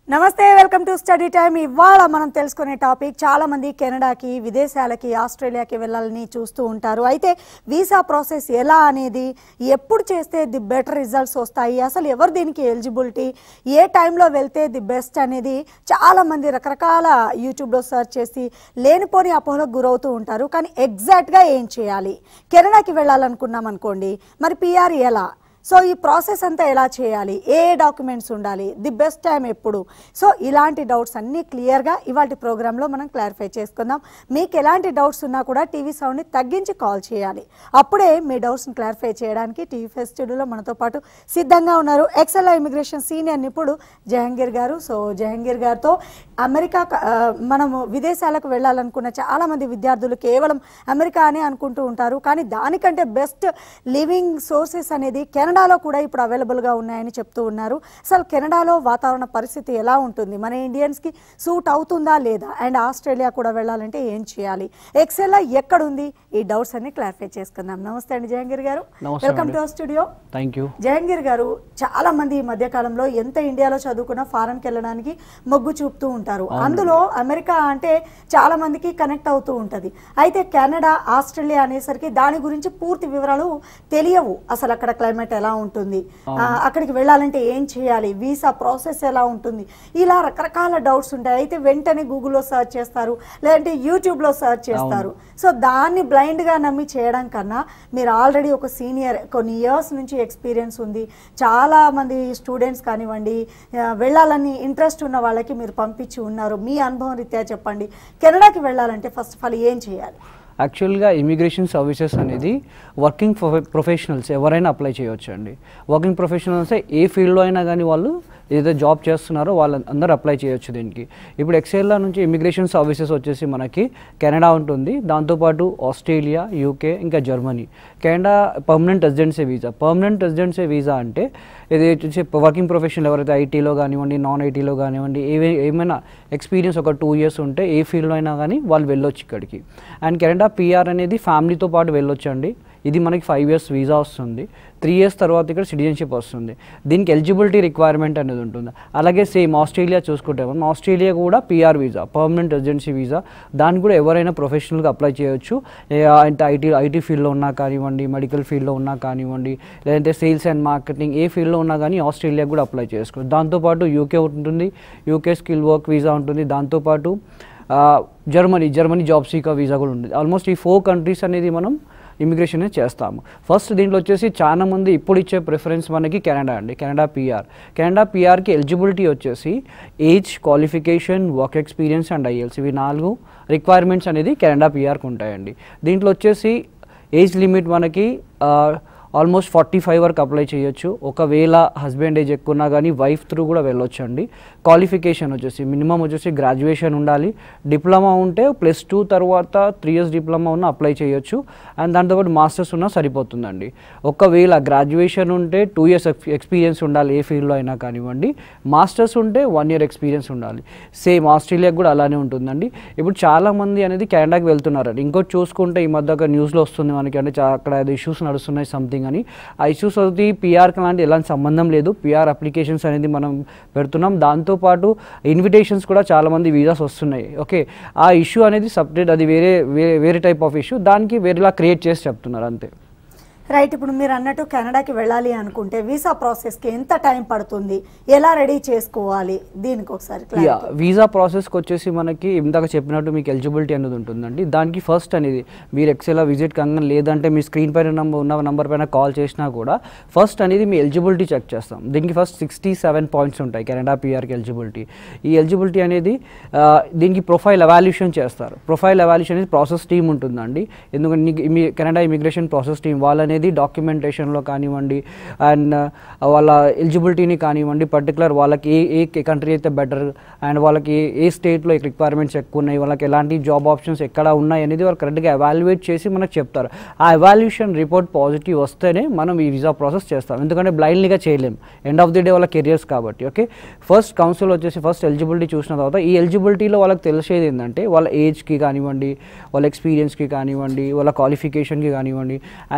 నమస్తే welcome to study time ఇవాళ మనం తెలుసుకునే టాపిక్ చాలా మంది కెనడాకి విదేశాలకి ఆస్ట్రేలియాకి వెళ్ళాలని చూస్తూ ఉంటారు అయితే వీసా ప్రాసెస్ ఎలా అనేది ఎప్పుడు చేస్తే ది బెటర్ రిజల్ట్స్ వస్తాయి అసలు ఎవరు దీనికి ఎలిజిబిలిటీ ఏ టైంలో వెళ్తే ది బెస్ట్ అనేది చాలా మంది రకరకాల యూట్యూబ్లో సెర్చ్ చేసి లేనిపోని అపోహలకు గురవుతూ ఉంటారు కానీ ఎగ్జాక్ట్గా ఏం చేయాలి కెనడాకి వెళ్ళాలనుకున్నాం అనుకోండి మరి పిఆర్ ఎలా సో ఈ ప్రాసెస్ అంతా ఎలా చేయాలి ఏ ఏ డాక్యుమెంట్స్ ఉండాలి ది బెస్ట్ టైం ఎప్పుడు సో ఇలాంటి డౌట్స్ అన్నీ క్లియర్గా ఇవాటి ప్రోగ్రాంలో మనం క్లారిఫై చేసుకుందాం మీకు ఎలాంటి డౌట్స్ ఉన్నా కూడా టీవీ సౌండ్ని తగ్గించి కాల్ చేయాలి అప్పుడే మీ డౌట్స్ని క్లారిఫై చేయడానికి టీవీ ఫెస్ట్ స్టూడియోలో మనతో పాటు సిద్ధంగా ఉన్నారు ఎక్సెల్ ఇమిగ్రేషన్ సీనియర్ నిపుణుడు జహంగీర్ గారు సో జహంగీర్ గారితో అమెరికా క- ఆ, మనము విదేశాలకు వెళ్ళాలనుకున్న చాలా మంది విద్యార్థులు కేవలం అమెరికా అని అనుకుంటూ ఉంటారు కానీ దానికంటే బెస్ట్ లివింగ్ సోర్సెస్ అనేది కెనడాలో కూడా ఇప్పుడు అవైలబుల్గా ఉన్నాయని చెప్తూ ఉన్నారు అసలు కెనడాలో వాతావరణ పరిస్థితి ఎలా ఉంటుంది మన ఇండియన్స్కి సూట్ అవుతుందా లేదా అండ్ ఆస్ట్రేలియా కూడా వెళ్ళాలంటే ఏం చేయాలి ఎక్సెల్ ఎక్కడుంది ఈ డౌట్స్ అన్ని క్లారిఫై చేసుకుందాం నమస్తే అండి జహంగీర్ గారు నమస్తే వెల్కమ్ అండి. To our studio thank you Jahangir గారు చాలా మంది ఈ మధ్య కాలంలో ఎంత ఇండియాలో చదువుకున్నా ఫారెన్కి వెళ్ళడానికి మొగ్గు చూపుతూ ఉంటారు అందులో అమెరికా అంటే చాలా మందికి కనెక్ట్ అవుతూ ఉంటది అయితే కెనడా ఆస్ట్రేలియా అనేసరికి దాని గురించి పూర్తి వివరాలు తెలియవు అసలు అక్కడ క్లైమేట్ ఎలా ఉంటుంది ఆ, అక్కడికి వెళ్ళాలంటే ఏం చేయాలి వీసా ప్రాసెస్ ఎలా ఉంటుంది ఇలా రకరకాల డౌట్స్ ఉంటాయి అయితే వెంటనే గూగుల్లో సెర్చ్ చేస్తారు లేదంటే యూట్యూబ్లో సెర్చ్ చేస్తారు సో దాన్ని బ్లైండ్గా నమ్మి చేయడం కన్నా మీరు ఆల్రెడీ ఒక సీనియర్ కొన్ని ఇయర్స్ నుంచి ఎక్స్పీరియన్స్ ఉంది చాలా మంది స్టూడెంట్స్ కానివ్వండి ఆ, వెళ్ళాలని ఇంట్రెస్ట్ ఉన్న వాళ్ళకి మీరు పంపించి ఉన్నారు మీ అనుభవం రీత్యా చెప్పండి కెనడాకి వెళ్ళాలంటే ఫస్ట్ ఆఫ్ ఆల్ ఏం చేయాలి యాక్చువల్గా ఇమిగ్రేషన్ సర్వీసెస్ అనేది వర్కింగ్ ప్రొఫెషనల్స్ ఎవరైనా అప్లై చేయొచ్చు అండి వర్కింగ్ ప్రొఫెషనల్స్ ఏ ఫీల్డ్లో అయినా కానీ వాళ్ళు ఏదైతే జాబ్ చేస్తున్నారో వాళ్ళు అందరూ అప్లై చేయొచ్చు దీనికి ఇప్పుడు ఎక్సెల్లా నుంచి ఇమిగ్రేషన్ సర్వీసెస్ వచ్చేసి మనకి కెనడా ఉంటుంది దాంతోపాటు ఆస్ట్రేలియా యూకే ఇంకా Germany Canada permanent residency visa permanent residency visa అంటే ఇది వచ్చేసి వర్కింగ్ ప్రొఫెషనల్ ఎవరైతే ఐటీలో కానివ్వండి నాన్ ఐటీలో కానివ్వండి ఏవే ఏమైనా ఎక్స్పీరియన్స్ ఒక టూ ఇయర్స్ ఉంటే ఏ ఫీల్డ్లో అయినా కానీ వాళ్ళు వెళ్ళొచ్చు ఇక్కడికి అండ్ కెనడా పిఆర్ అనేది ఫ్యామిలీతో పాటు వెళ్ళొచ్చు అండి ఇది మనకి ఫైవ్ ఇయర్స్ వీసా వస్తుంది త్రీ ఇయర్స్ తర్వాత ఇక్కడ సిటిజన్షిప్ వస్తుంది దీనికి ఎలిజిబిలిటీ రిక్వైర్మెంట్ అనేది ఉంటుంది అలాగే సేమ్ ఆస్ట్రేలియా చూసుకుంటే మనం ఆస్ట్రేలియా కూడా P R visa permanent residency visa దానికి కూడా ఎవరైనా ప్రొఫెషనల్గా అప్లై చేయొచ్చు ఏ, అంటే ఐటీ ఐటీ ఫీల్డ్లో ఉన్నా కానివ్వండి మెడికల్ ఫీల్డ్లో ఉన్నా కానివ్వండి లేదంటే సేల్స్ అండ్ మార్కెటింగ్ ఏ ఫీల్డ్లో ఉన్నా కానీ ఆస్ట్రేలియా కూడా అప్లై చేసుకోవచ్చు దాంతోపాటు యూకే ఉంటుంది యూకే స్కిల్ వర్క్ వీసా ఉంటుంది దాంతోపాటు ఆ, Germany Germany job seeker visa కూడా ఉంటుంది ఆల్మోస్ట్ ఈ ఫోర్ కంట్రీస్ అనేది మనం ఇమిగ్రేషన్ చేస్తాము ఫస్ట్ దీంట్లో వచ్చేసి చాలా మంది ఇప్పుడు ఇచ్చే ప్రిఫరెన్స్ మనకి కెనడా అండి కెనడా పిఆర్ కెనడా పిఆర్కి ఎలిజిబిలిటీ వచ్చేసి age qualification work experience and IELTS ఇవి నాలుగు రిక్వైర్మెంట్స్ అనేది కెనడా పిఆర్కి ఉంటాయండి దీంట్లో వచ్చేసి ఏజ్ లిమిట్ మనకి ఆల్మోస్ట్ ఫార్టీ ఫైవ్ వరకు అప్లై చేయొచ్చు ఒకవేళ హస్బెండ్ ఏజ్ ఎక్కువ ఉన్నా కానీ వైఫ్ త్రూ కూడా వెళ్ళొచ్చు అండి క్వాలిఫికేషన్ వచ్చేసి మినిమం వచ్చేసి గ్రాడ్యుయేషన్ ఉండాలి డిప్లొమా ఉంటే ప్లస్ టూ తర్వాత త్రీ ఇయర్స్ డిప్లొమా ఉన్న అప్లై చేయొచ్చు అండ్ దాంతోపాటు మాస్టర్స్ ఉన్నా సరిపోతుందండి ఒకవేళ గ్రాడ్యుయేషన్ ఉంటే టూ ఇయర్స్ ఎక్స్పీరియన్స్ ఉండాలి ఏ ఫీల్డ్లో అయినా కానివ్వండి మాస్టర్స్ ఉంటే వన్ ఇయర్ ఎక్స్పీరియన్స్ ఉండాలి సేమ్ ఆస్ట్రేలియాకి కూడా అలానే ఉంటుందండి ఇప్పుడు చాలా మంది అనేది కెనడాకి వెళ్తున్నారండి ఇంకోటి చూసుకుంటే ఈ మధ్య ఒక న్యూస్లో వస్తుంది మనకి అంటే చా- అక్కడ ఏదో ఇష్యూస్ నడుస్తున్నాయి సంథింగ్ అని ఆ ఇష్యూస్ అది పిఆర్కి లాంటి ఎలాంటి సంబంధం లేదు పిఆర్ అప్లికేషన్స్ అనేది మనం పెడుతున్నాం దాంతోపాటు ఇన్విటేషన్స్ కూడా చాలా మంది వీసాస్ వస్తున్నాయి ఓకే ఆ ఇష్యూ అనేది సపరేట్ అది వేరే వేరే వేరే టైప్ ఆఫ్ ఇష్యూ దానికి వేరేలా క్రియేట్ చేసి చెప్తున్నారు అంతే రైట్ ఇప్పుడు మీరు అన్నట్టు కెనడాకి వెళ్ళాలి అనుకుంటే వీసా ప్రాసెస్కి ఎంత టైం పడుతుంది ఎలా రెడీ చేసుకోవాలి దీనికి ఒకసారి యా clarity. వీసా ప్రాసెస్కి వచ్చేసి మనకి ఇందాక చెప్పినట్టు మీకు ఎలిజిబిలిటీ అనేది ఉంటుందండి దానికి ఫస్ట్ అనేది మీరు ఎక్సెల్ విజిట్ కంగా లేదంటే మీ స్క్రీన్ పైన నంబర్ ఉన్న నెంబర్ పైన కాల్ చేసినా కూడా ఫస్ట్ అనేది మీ ఎలిజిబిలిటీ చెక్ చేస్తాం దీనికి ఫస్ట్ సిక్స్టీ సెవెన్ పాయింట్స్ ఉంటాయి కెనడా పిఆర్కి ఎలిజిబిలిటీ ఈ ఎలిజిబిలిటీ అనేది ఆ, దీనికి ప్రొఫైల్ ఎవాల్యూషన్ చేస్తారు ప్రొఫైల్ ఎవాల్యూషన్ అనేది ప్రాసెస్ టీమ్ ఉంటుందండి ఎందుకంటే నీకు ఇమి కెనడా ఇమిగ్రేషన్ ప్రాసెస్ టీమ్ వాళ్ళనేది డాక్యుమెంటేషన్లో కానివ్వండి అండ్ వాళ్ళ ఎలిజిబిలిటీని కానివ్వండి పర్టికులర్ వాళ్ళకి ఏ ఏ కంట్రీ అయితే బెటర్ అండ్ వాళ్ళకి ఏ ఏ స్టేట్లో రిక్వైర్మెంట్స్ ఎక్కువ ఉన్నాయి వాళ్ళకి ఎలాంటి జాబ్ ఆప్షన్స్ ఎక్కడ ఉన్నాయి అనేది వాళ్ళు కరెక్ట్గా ఎవాల్యుయేట్ చేసి మనకు చెప్తారు ఆ ఎవాల్యుయేషన్ రిపోర్ట్ పాజిటివ్ వస్తేనే మనం ఈ వీసా ప్రాసెస్ చేస్తాం ఎందుకంటే బ్లైండ్లీగా చేయలేం ఎండ్ ఆఫ్ ది డే వాళ్ళ కెరియర్స్ కాబట్టి ఓకే ఫస్ట్ కౌన్సిల్ వచ్చేసి ఫస్ట్ ఎలిజిబిలిటీ చూసిన తర్వాత ఈ ఎలిజిబిలిటీలో వాళ్ళకి తెలిసేది ఏంటంటే వాళ్ళ ఏజ్కి కానివ్వండి వాళ్ళ ఎక్స్పీరియన్స్కి కానివ్వండి వాళ్ళ క్వాలిఫికేషన్కి కానివ్వండి అండ్ దాంతోపాటు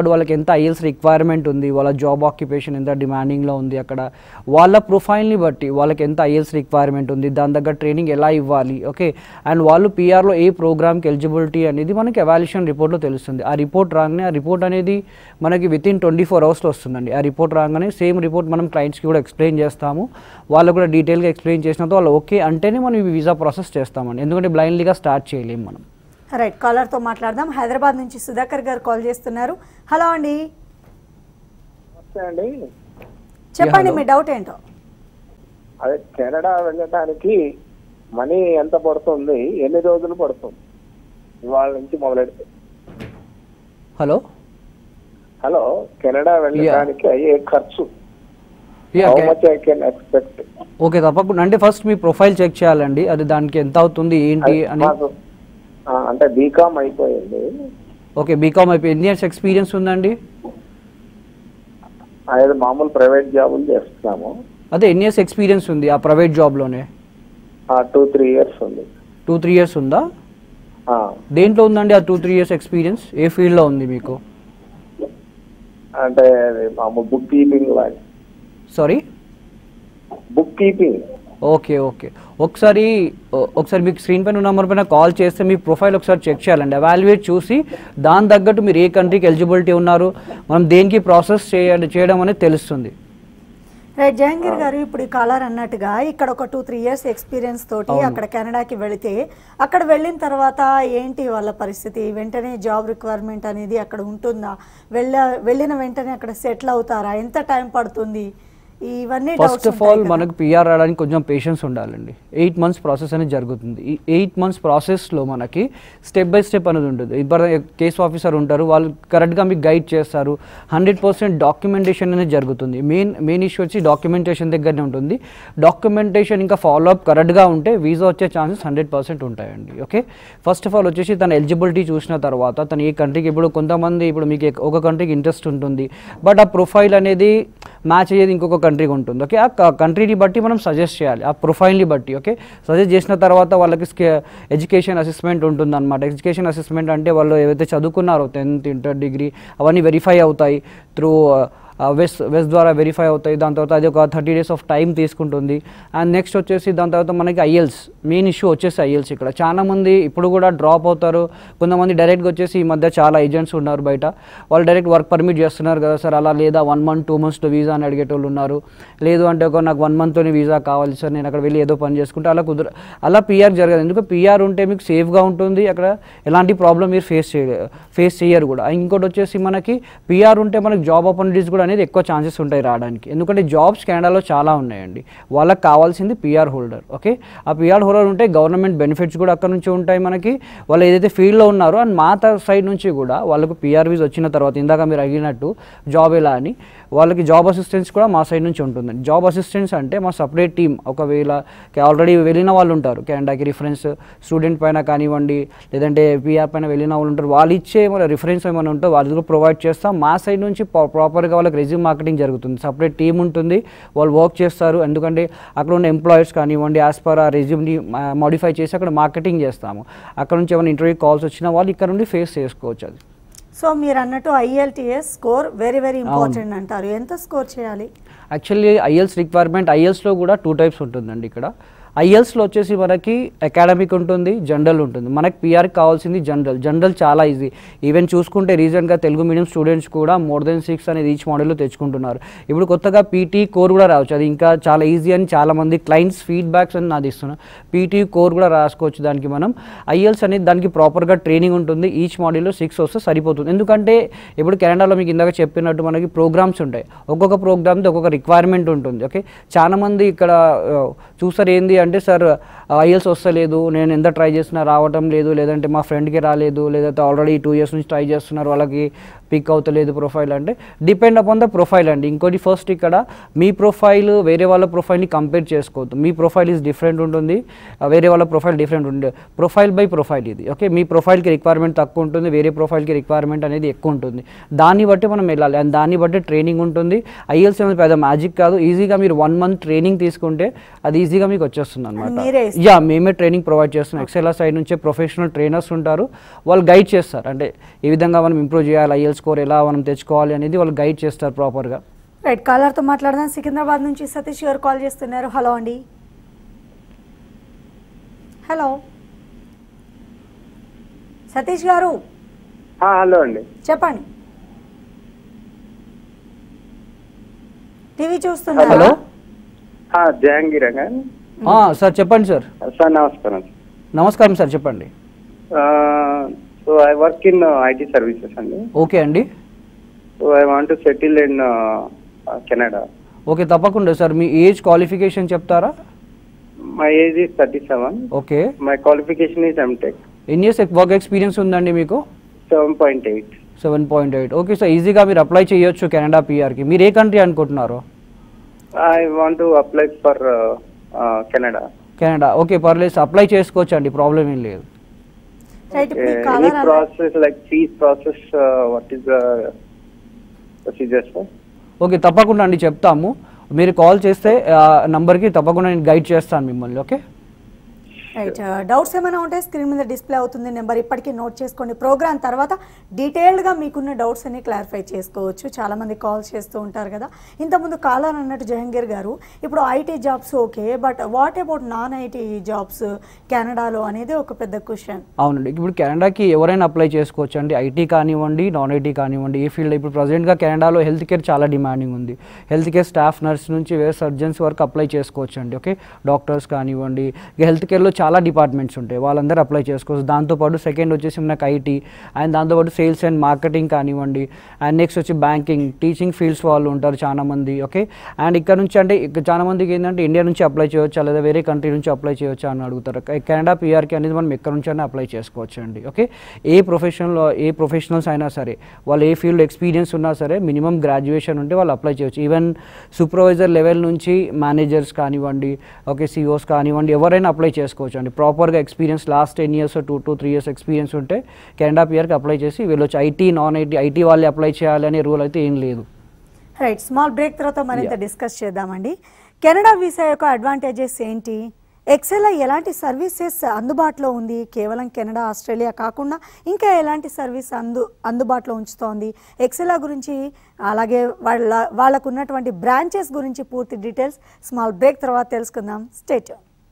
పాటు వాళ్ళకి ఎంత ఐఎల్స్ రిక్వైర్మెంట్ ఉంది వాళ్ళ జాబ్ ఆక్యుపేషన్ ఎంత డిమాండింగ్లో ఉంది అక్కడ వాళ్ళ ప్రొఫైల్ని బట్టి వాళ్ళకి ఎంత ఐఎల్స్ రిక్వైర్మెంట్ ఉంది దాని దగ్గర ట్రైనింగ్ ఎలా ఇవ్వాలి ఓకే అండ్ వాళ్ళు పిఆర్లో ఏ ప్రోగ్రామ్కి ఎలిజిబిలిటీ అనేది మనకి ఎవాల్యుయేషన్ రిపోర్ట్లో తెలుస్తుంది ఆ రిపోర్ట్ రాగానే ఆ రిపోర్ట్ అనేది మనకి విత్ ఇన్ ట్వంటీ ఫోర్ అవర్స్లో వస్తుందండి ఆ రిపోర్ట్ రాగానే సేమ్ రిపోర్ట్ మనం క్లయింట్స్కి కూడా ఎక్స్ప్లెయిన్ చేస్తాము వాళ్ళు కూడా డీటెయిల్గా ఎక్స్ప్లెయిన్ చేసినంత వాళ్ళు ఓకే అంటేనే మనం ఈ వీసా ప్రాసెస్ చేస్తామండి ఎందుకంటే బ్లైండ్లీగా స్టార్ట్ చేయలేము మనం రైట్ కాలర్తో మాట్లాడదాం హైదరాబాద్ నుంచి సుధాకర్ గారు కాల్ చేస్తున్నారు హలో అండి నమస్తే అండి చెప్పండి hello. మీ డౌట్ ఏంటో అదే కెనడా వెళ్ళడానికి మనీ ఎంత పడుతుంది ఎన్ని రోజులు పడుతుంది ఇవాళ నుంచి మొదలెడితే హలో హలో కెనడా వెళ్ళడానికి అయ్యే ఖర్చు ya how much I can expect okay తప్పకుండా అంటే ఫస్ట్ మీ ప్రొఫైల్ చెక్ చేయాలండి అది దానికి ఎంత అవుతుంది ఏంటి అని మాకు ఆ, అంటే బీకామ్ అయిపోయింది ఓకే బీకామ్ అయిపోయి ఎన్ని ఇయర్స్ ఎక్స్పీరియన్స్ ఉందండి అనేది మామూలు ప్రైవేట్ జాబులు చేస్తున్నాము అదే ఎన్ని ఇయర్స్ ఎక్స్పీరియన్స్ ఉంది ఆ ప్రైవేట్ జాబ్లోనే టూ త్రీ ఇయర్స్ ఉంది టూ త్రీ ఇయర్స్ ఉందా ఆ, దేంట్లో ఉందండి ఆ టూ త్రీ ఇయర్స్ ఎక్స్పీరియన్స్ ఏ ఫీల్డ్లో ఉంది మీకు అంటే అది మామూలు బుక్ కీపింగ్ లాగా sorry bookkeeping okay okay ఒకసారి ఓ- ఒకసారి మీకు స్క్రీన్ పైన నెంబర్ పైన కాల్ చేస్తే మీ ప్రొఫైల్ ఒకసారి చెక్ చేయాలండి ఎవాల్యుయేట్ చూసి దాని తగ్గట్టు మీరు ఏ కంట్రీకి ఎలిజిబిలిటీ ఉన్నారు మనం దేనికి ప్రాసెస్ చేయాలి చేయడం అనేది తెలుస్తుంది రైట్ జహంగీర్ గారు ఇప్పుడు ఈ కాలర్ అన్నట్టుగా ఇక్కడ ఒక టూ త్రీ ఇయర్స్ ఎక్స్పీరియన్స్ తోటి అవును. అక్కడ కెనడాకి వెళితే అక్కడ వెళ్ళిన తర్వాత ఏంటి వాళ్ళ పరిస్థితి వెంటనే జాబ్ రిక్వైర్మెంట్ అనేది అక్కడ ఉంటుందా వెళ్ళ వెళ్ళిన వెంటనే అక్కడ సెటిల్ అవుతారా ఎంత టైం పడుతుంది ఇవన్నీ ఫస్ట్ డౌట్స్ ఆఫ్ ఆల్ మనకు పిఆర్ రావడానికి కొంచెం పేషెన్స్ ఉండాలండి ఎయిట్ మంత్స్ ప్రాసెస్ అనేది జరుగుతుంది ఈ ఎయిట్ మంత్స్ ప్రాసెస్లో మనకి స్టెప్ బై స్టెప్ అనేది ఉంటుంది ఇప్పుడు కేస్ ఆఫీసర్ ఉంటారు వాళ్ళు కరెక్ట్గా మీకు గైడ్ చేస్తారు హండ్రెడ్ పర్సెంట్ డాక్యుమెంటేషన్ అనేది జరుగుతుంది మెయిన్ మెయిన్ ఇష్యూ వచ్చి డాక్యుమెంటేషన్ దగ్గరనే ఉంటుంది డాక్యుమెంటేషన్ ఇంకా ఫాలో అప్ కరెక్ట్గా ఉంటే వీసా వచ్చే ఛాన్సెస్ హండ్రెడ్ పర్సెంట్ ఉంటాయండి ఓకే ఫస్ట్ ఆఫ్ ఆల్ వచ్చేసి తన ఎలిజిబిలిటీ చూసిన తర్వాత తను ఏ కంట్రీకి ఇప్పుడు కొంతమంది ఇప్పుడు మీకు ఎక్- ఒక కంట్రీకి ఇంట్రెస్ట్ ఉంటుంది బట్ ఆ ప్రొఫైల్ అనేది మ్యాచ్ అయ్యేది ఇంకొక కంట్రీకి ఉంటుంది ఓకే ఆ కంట్రీని బట్టి మనం సజెస్ట్ చేయాలి ఆ ప్రొఫైల్ని బట్టి ఓకే సజెస్ట్ చేసిన తర్వాత వాళ్ళకి ఎడ్యుకేషన్ అసెస్మెంట్ ఉంటుంది అనమాట ఎడ్యుకేషన్ అసెస్మెంట్ అంటే వాళ్ళు ఏవైతే చదువుకున్నారో టెన్త్ ఇంటర్ డిగ్రీ అవన్నీ వెరిఫై అవుతాయి త్రూ వెస్ట్ వెస్ట్ ద్వారా వెరిఫై అవుతాయి దాని తర్వాత అది ఒక థర్టీ డేస్ ఆఫ్ టైం తీసుకుంటుంది అండ్ నెక్స్ట్ వచ్చేసి దాని తర్వాత మనకి ఐఎల్స్ మెయిన్ ఇష్యూ వచ్చేసి ఐఎల్స్ ఇక్కడ చాలా మంది ఇప్పుడు కూడా డ్రాప్ అవుతారు కొంతమంది డైరెక్ట్గా వచ్చేసి ఈ మధ్య చాలా ఏజెంట్స్ ఉన్నారు బయట వాళ్ళు డైరెక్ట్ వర్క్ పర్మిట్ చేస్తున్నారు కదా సార్ అలా లేదా వన్ మంత్ టూ మంత్స్లో వీసా అని అడిగేటోళ్ళు ఉన్నారు లేదు అంటే ఒక నాకు వన్ మంత్తోనే వీసా కావాలి సార్ నేను అక్కడ వెళ్ళి ఏదో పని చేసుకుంటే అలా కుదర అలా పిఆర్ జరగదు ఎందుకు పిఆర్ ఉంటే మీకు సేఫ్గా ఉంటుంది అక్కడ ఎలాంటి ప్రాబ్లం మీరు ఫేస్ చేయ ఫేస్ చేయరు కూడా ఇంకోటి వచ్చేసి మనకి పిఆర్ ఉంటే మనకి జాబ్ ఆపర్చునిటీస్ కూడా అనేది ఎక్కువ ఛాన్సెస్ ఉంటాయి రావడానికి ఎందుకంటే జాబ్స్ కెనడాలో చాలా ఉన్నాయండి వాళ్ళకి కావాల్సింది పిఆర్ హోల్డర్ ఓకే ఆ పిఆర్ హోల్డర్ ఉంటే గవర్నమెంట్ బెనిఫిట్స్ కూడా అక్కడ నుంచి ఉంటాయి మనకి వాళ్ళు ఏదైతే ఫీల్డ్లో ఉన్నారో అండ్ మా సైడ్ నుంచి కూడా వాళ్ళకు పిఆర్ వీస్ వచ్చిన తర్వాత ఇందాక మీరు అడిగినట్టు జాబ్ ఎలా అని వాళ్ళకి జాబ్ అసిస్టెన్స్ కూడా మా సైడ్ నుంచి ఉంటుందండి జాబ్ అసిస్టెన్స్ అంటే మా సపరేట్ టీం ఒకవేళ ఆల్రెడీ వెళ్ళిన వాళ్ళు ఉంటారు కెనడాకి రిఫరెన్స్ స్టూడెంట్ పైన కానివ్వండి లేదంటే పిఆర్ పైన వెళ్ళిన వాళ్ళు ఉంటారు వాళ్ళు ఇచ్చే మన రిఫరెన్స్ ఏమైనా ఉంటే వాళ్ళు కూడా ప్రొవైడ్ చేస్తాం మా సైడ్ నుంచి ప్రాపర్గా వాళ్ళకి రెజ్యూమ్ మార్కెటింగ్ జరుగుతుంది సపరేట్ టీం ఉంటుంది వాళ్ళు వర్క్ చేస్తారు ఎందుకంటే అక్కడ ఉన్న ఎంప్లాయర్స్ కానివ్వండి యాజ్ పర్ ఆ రెజ్యూమ్ని మాడిఫై చేసి అక్కడ మార్కెటింగ్ చేస్తాము అక్కడ నుంచి ఏమైనా ఇంటర్వ్యూ కాల్స్ వచ్చినా వాళ్ళు ఇక్కడ నుండి ఫేస్ చేసుకోవచ్చు అది సో మీరు అన్నట్టు IELTS score very very important అంటారు ఎంత స్కోర్ చేయాలి యాక్చువల్లీ ఐఎల్స్ రిక్వైర్మెంట్ ఐఎల్స్లో కూడా టూ టైప్స్ ఉంటుందండి ఇక్కడ ఐఎల్స్లో వచ్చేసి మనకి అకాడమిక్ ఉంటుంది జనరల్ ఉంటుంది మనకి పిఆర్కి కావాల్సింది జనరల్ జనరల్ చాలా ఈజీ ఈవెన్ చూసుకుంటే రీసెంట్గా తెలుగు మీడియం స్టూడెంట్స్ కూడా మోర్ దెన్ సిక్స్ అనేది ఈచ్ మోడల్లో తెచ్చుకుంటున్నారు ఇప్పుడు కొత్తగా పీటీ కోర్ కూడా రావచ్చు అది ఇంకా చాలా ఈజీ అని చాలా మంది క్లయింట్స్ ఫీడ్బ్యాక్స్ అని నాది ఇస్తున్నారు పీటీ కోర్ కూడా రాసుకోవచ్చు దానికి మనం ఐఎల్స్ అనేది దానికి ప్రాపర్గా ట్రైనింగ్ ఉంటుంది ఈచ్ మాడ్యూల్లో సిక్స్ వస్తే సరిపోతుంది ఎందుకంటే ఇప్పుడు కెనడాలో మీకు ఇందాక చెప్పినట్టు మనకి ప్రోగ్రామ్స్ ఉంటాయి ఒక్కొక్క ప్రోగ్రామ్తో ఒక్కొక్క రిక్వైర్మెంట్ ఉంటుంది ఓకే చాలా మంది ఇక్కడ ఆ, చూస్తారు ఏంది అంటే సార్ ఐఎల్స్ వస్తలేదు నేను ఎంత ట్రై చేసినా రావటం లేదు లేదంటే మా ఫ్రెండ్కి రాలేదు లేదంటే ఆల్రెడీ టూ ఇయర్స్ నుంచి ట్రై చేస్తున్నారు వాళ్ళకి పిక్ అవుతలేదు ప్రొఫైల్ అంటే డిపెండ్ అపాన్ ద ప్రొఫైల్ అండి ఇంకోటి ఫస్ట్ ఇక్కడ మీ ప్రొఫైల్ వేరే వాళ్ళ ప్రొఫైల్ని కంపేర్ చేసుకోవద్దు మీ ప్రొఫైల్ ఈజ్ డిఫరెంట్ ఉంటుంది ఆ, వేరే వాళ్ళ ప్రొఫైల్ డిఫరెంట్ ఉంటుంది ప్రొఫైల్ బై ప్రొఫైల్ ఇది ఓకే మీ ప్రొఫైల్కి రిక్వైర్మెంట్ తక్కువ ఉంటుంది వేరే ప్రొఫైల్కి రిక్వైర్మెంట్ అనేది ఎక్కువ ఉంటుంది దాన్ని బట్టి మనం వెళ్ళాలి అండ్ దాన్ని బట్టి ట్రైనింగ్ ఉంటుంది ఐఎల్స్ అనేది పెద్ద మ్యాజిక్ కాదు ఈజీగా మీరు వన్ మంత్ ట్రైనింగ్ తీసుకుంటే అది ఈజీగా మీకు వచ్చేస్తుంది అనమాట మీరే ఇస్తారు. యా మేమే ట్రైనింగ్ ప్రొవైడ్ చేస్తున్నాం ఎక్సెల్ సైడ్ నుంచే ప్రొఫెషనల్ ట్రైనర్స్ ఉంటారు వాళ్ళు గైడ్ చేస్తారు అంటే ఏ విధంగా మనం ఇంప్రూవ్ చేయాలి ఐఎల్స్ ఐఎల్ స్కోర్ ఎలా మనం తెచ్చుకోవాలి అనేది వాళ్ళు గైడ్ చేస్తారు ప్రాపర్గా రైట్ కాలర్తో మాట్లాడదాం సికింద్రాబాద్ నుంచి సతీష్ గారు కాల్ చేస్తున్నారు హలో అండి హలో సతీష్ గారు ఆ, హలో అండి చెప్పండి టీవీ చూస్తున్నారా హలో ఆ, జహాంగీర్ గారు సార్ చెప్పండి సార్ సార్ నమస్కారం నమస్కారం సార్ చెప్పండి so I work in IT services అండి ఓకే అండి so I want to settle in Canada okay తప్పకుండా సార్ మీ ఏజ్ క్వాలిఫికేషన్ చెప్తారా my age is thirty seven okay my qualification is MTech ఎన్ని years work experience ఉందండి మీకు seven point eight seven point eight okay sir ఈజీగా మీరు apply చేయొచ్చు Canada పిఆర్కి మీరు ఏ కంట్రీ అనుకుంటున్నారు I want to apply for Canada Canada okay పర్లేదు అప్లై చేసుకోవచ్చు అండి ప్రాబ్లం ఏం లేదు రైట్ ఇప్పుడు any caller process like fees process what is the procedure sir okay తప్పకుండా అండి చెప్తాము మీరు కాల్ చేస్తే ఆ నంబర్కి తప్పకుండా నేను గైడ్ చేస్తాను మిమ్మల్ని ఓకే రైట్ డౌట్స్ ఏమైనా ఉంటే స్క్రీన్ మీద డిస్ప్లే అవుతుంది నెంబర్ ఇప్పటికీ నోట్ చేసుకోండి ప్రోగ్రామ్ తర్వాత డీటెయిల్డ్గా మీకున్న డౌట్స్ అన్ని క్లారిఫై చేసుకోవచ్చు చాలా మంది కాల్స్ చేస్తూ ఉంటారు కదా ఇంతకుముందు కాలర్ అన్నట్టు జహంగీర్ గారు ఇప్పుడు IT jobs okay but what about non IT jobs కెనడాలో అనేది ఒక పెద్ద క్వశ్చన్ అవునండి ఇప్పుడు కెనడాకి ఎవరైనా అప్లై చేసుకోవచ్చు అండి ఐటీ కానివ్వండి నాన్ ఐటీ కానివ్వండి ఏ ఫీల్డ్ ఇప్పుడు ప్రజెంట్గా కెనడాలో హెల్త్ కేర్ చాలా డిమాండింగ్ ఉంది హెల్త్ కేర్ స్టాఫ్ నర్స్ నుంచి వేరే సర్జన్స్ వరకు అప్లై చేసుకోవచ్చు అండి ఓకే డాక్టర్స్ కానివ్వండి ఇక హెల్త్ కేర్లో చాలా డిపార్ట్మెంట్స్ ఉంటాయి వాళ్ళందరూ అప్లై చేసుకోవచ్చు దాంతోపాటు సెకండ్ వచ్చేసి మనకు ఐటీ అండ్ దాంతోపాటు సేల్స్ అండ్ మార్కెటింగ్ కానివ్వండి అండ్ నెక్స్ట్ వచ్చి బ్యాంకింగ్ టీచింగ్ ఫీల్డ్స్ వాళ్ళు ఉంటారు చాలా మంది ఓకే అండ్ ఇక్కడ నుంచి అంటే ఇక్కడ చాలా మందికి ఏంటంటే ఇండియా నుంచి అప్లై చేయొచ్చా లేదా వేరే కంట్రీ నుంచి అప్లై చేయొచ్చా అని అడుగుతారు క- కెనడా పిఆర్కి అనేది మనం ఎక్కడ నుంచి అయినా అప్లై చేసుకోవచ్చు అండి ఓకే ఏ ప్రొఫెషన్లో ఏ ప్రొఫెషనల్స్ అయినా సరే వాళ్ళు ఏ ఫీల్డ్ ఎక్స్పీరియన్స్ ఉన్నా సరే మినిమం గ్రాడ్యుయేషన్ ఉంటే వాళ్ళు అప్లై చేయొచ్చు ఈవెన్ సూపర్వైజర్ లెవెల్ నుంచి మేనేజర్స్ కానివ్వండి ఓకే సిఓస్ కానివ్వండి ఎవరైనా అప్లై చేసుకోవచ్చు అండి ప్రాపర్గా experience last ten years two two three years experience ఉంటే కెనడా పిఆర్కి అప్లై చేసి వెళ్ళొచ్చు ఐటీ నాన్ ఐటీ ఐటీ వాళ్ళే అప్లై చేయాలి అనే రూల్ అయితే ఏం లేదు రైట్ స్మాల్ బ్రేక్ తర్వాత మరింత డిస్కస్ చేద్దామండి కెనడా వీసా యొక్క అడ్వాంటేజెస్ ఏంటి ఎక్సెల్ ఎలాంటి సర్వీసెస్ అందుబాటులో ఉంది కేవలం కెనడా ఆస్ట్రేలియా కాకుండా ఇంకా ఎలాంటి సర్వీస్ అందు అందుబాటులో ఉంచుతోంది ఎక్సెలా గురించి అలాగే వాళ్ళ వాళ్ళకు ఉన్నటువంటి బ్రాంచెస్ గురించి పూర్తి డీటెయిల్స్ స్మాల్ బ్రేక్ తర్వాత తెలుసుకుందాం state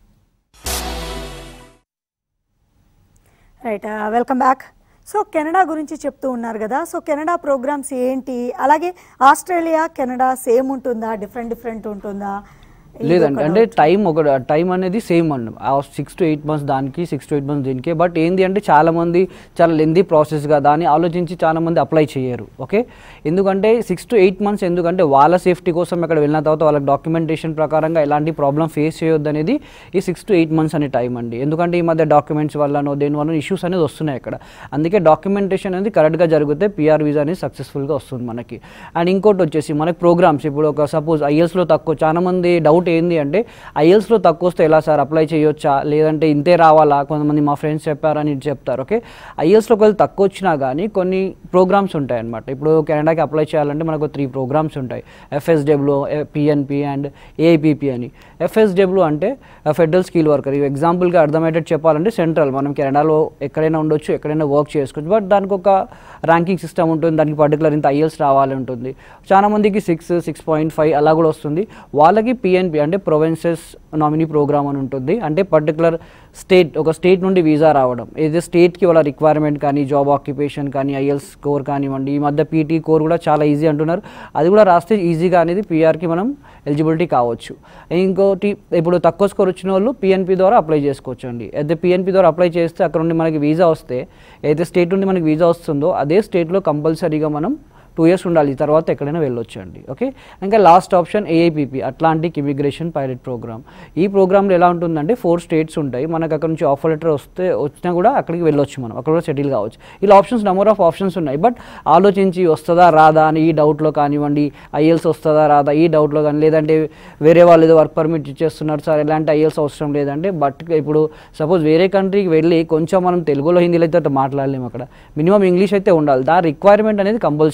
right welcome back so Canada గురించి చెప్తూ ఉన్నారు కదా సో కెనడా ప్రోగ్రామ్స్ ఏంటి అలాగే ఆస్ట్రేలియా కెనడా సేమ్ ఉంటుందా డిఫరెంట్ డిఫరెంట్ ఉంటుందా ఇది లేదండి ఒక అంటే doubt. టైం ఒక టైం అనేది సేమ్ అండి సిక్స్ టు ఎయిట్ మంత్స్ దానికి సిక్స్ టు ఎయిట్ మంత్స్ దీనికి బట్ ఏంది అంటే చాలా మంది చాలా లెందీ ప్రాసెస్ కదా అని ఆలోచించి చాలా మంది అప్లై చేయరు ఓకే ఎందుకంటే సిక్స్ టు ఎయిట్ మంత్స్ ఎందుకంటే వాళ్ళ సేఫ్టీ కోసం అక్కడ వెళ్ళిన తర్వాత వాళ్ళకి డాక్యుమెంటేషన్ ప్రకారంగా ఎలాంటి ప్రాబ్లం ఫేస్ చేయొద్దు అనేది ఈ సిక్స్ టు ఎయిట్ మంత్స్ అనే టైం అండి ఎందుకంటే ఈ మధ్య డాక్యుమెంట్స్ వల్లనో దేని వల్ల ఇష్యూస్ అనేది వస్తున్నాయి అక్కడ అందుకే డాక్యుమెంటేషన్ అనేది కరెక్ట్గా జరిగితే పిఆర్ వీసా అనేది సక్సెస్ఫుల్గా వస్తుంది మనకి అండ్ ఇంకోటి వచ్చేసి మనకి ప్రోగ్రామ్స్ ఇప్పుడు ఒక సపోజ్ ఐఎల్స్లో తక్కువ చాలా మంది డౌట్ ఏంది అంటే ఐఎల్స్లో తక్కువ వస్తే ఎలా సార్ అప్లై చేయొచ్చా లేదంటే ఇంతే రావాలా కొంతమంది మా ఫ్రెండ్స్ చెప్పారని ఇది చెప్తారు ఓకే ఐఎల్స్లో ఒకవేళ తక్కువ వచ్చినా కానీ కొన్ని ప్రోగ్రామ్స్ ఉంటాయి అనమాట ఇప్పుడు కెనడాకి అప్లై చేయాలంటే మనకు త్రీ ప్రోగ్రామ్స్ ఉంటాయి ఎఫ్ఎస్డబ్ల్యూ పిఎన్పి అండ్ ఏఐపిపి అని ఎఫ్ఎస్డబ్ల్యూ అంటే ఫెడరల్ స్కిల్ వర్కర్ ఇవి ఎగ్జాంపుల్గా అర్థమయ్యేటట్టు చెప్పాలంటే సెంట్రల్ మనం కెనడాలో ఎక్కడైనా ఉండొచ్చు ఎక్కడైనా వర్క్ చేసుకోవచ్చు బట్ దానికి ఒక ర్యాంకింగ్ సిస్టమ్ ఉంటుంది దానికి పర్టికులర్ ఇంత ఐఎల్స్ రావాలి ఉంటుంది చాలా మందికి సిక్స్ సిక్స్ పాయింట్ ఫైవ్ అలా కూడా వస్తుంది వాళ్ళకి పిఎన్పి అంటే ప్రొవెన్సెస్ నామినీ ప్రోగ్రామ్ అని ఉంటుంది అంటే పర్టికులర్ స్టేట్ ఒక స్టేట్ నుండి వీసా రావడం ఏదైతే స్టేట్కి వాళ్ళ రిక్వైర్మెంట్ కానీ జాబ్ ఆక్యుపేషన్ కానీ ఐఎల్స్ స్కోర్ కానివ్వండి ఈ మధ్య పీటీ కోర్ కూడా చాలా ఈజీ అంటున్నారు అది కూడా రాస్తే ఈజీగా అనేది పిఆర్కి మనం ఎలిజిబిలిటీ కావచ్చు ఇంకోటి ఇప్పుడు తక్కువ స్కోర్ వచ్చిన వాళ్ళు పిఎన్పి ద్వారా అప్లై చేసుకోవచ్చు అండి అయితే పిఎన్పి ద్వారా అప్లై చేస్తే అక్కడ నుండి మనకి వీసా వస్తే ఏదైతే స్టేట్ నుండి మనకి వీసా వస్తుందో అదే స్టేట్లో కంపల్సరీగా మనం టూ ఇయర్స్ ఉండాలి తర్వాత ఎక్కడైనా వెళ్ళొచ్చు అండి ఓకే ఇంకా last option AIPP Atlantic immigration pilot program ఈ ప్రోగ్రామ్లో ఎలా ఉంటుందంటే ఫోర్ స్టేట్స్ ఉంటాయి మనకు అక్కడ నుంచి ఆఫర్ లెటర్ వస్తే వచ్చినా కూడా అక్కడికి వెళ్ళొచ్చు మనం అక్కడ కూడా సెటిల్ కావచ్చు ఇలా ఆప్షన్స్ నెంబర్ ఆఫ్ ఆప్షన్స్ ఉన్నాయి బట్ ఆలోచించి వస్తుందా రాదా అని ఈ డౌట్లో కానివ్వండి ఐఎల్స్ వస్తుందా రాదా ఈ డౌట్లో కానీ లేదంటే వేరే వాళ్ళు ఏదో వర్క్ పర్మిట్ ఇచ్చేస్తున్నారు సార్ ఎలాంటి ఐఎల్స్ అవసరం లేదంటే బట్ ఇప్పుడు సపోజ్ వేరే కంట్రీకి వెళ్ళి కొంచెం మనం తెలుగులో హిందీలో అయితే మాట్లాడలేము అక్కడ మినిమం ఇంగ్లీష్ అయితే ఉండాలి దాని రిక్వైర్మెంట్ అనేది కంపల్సరీ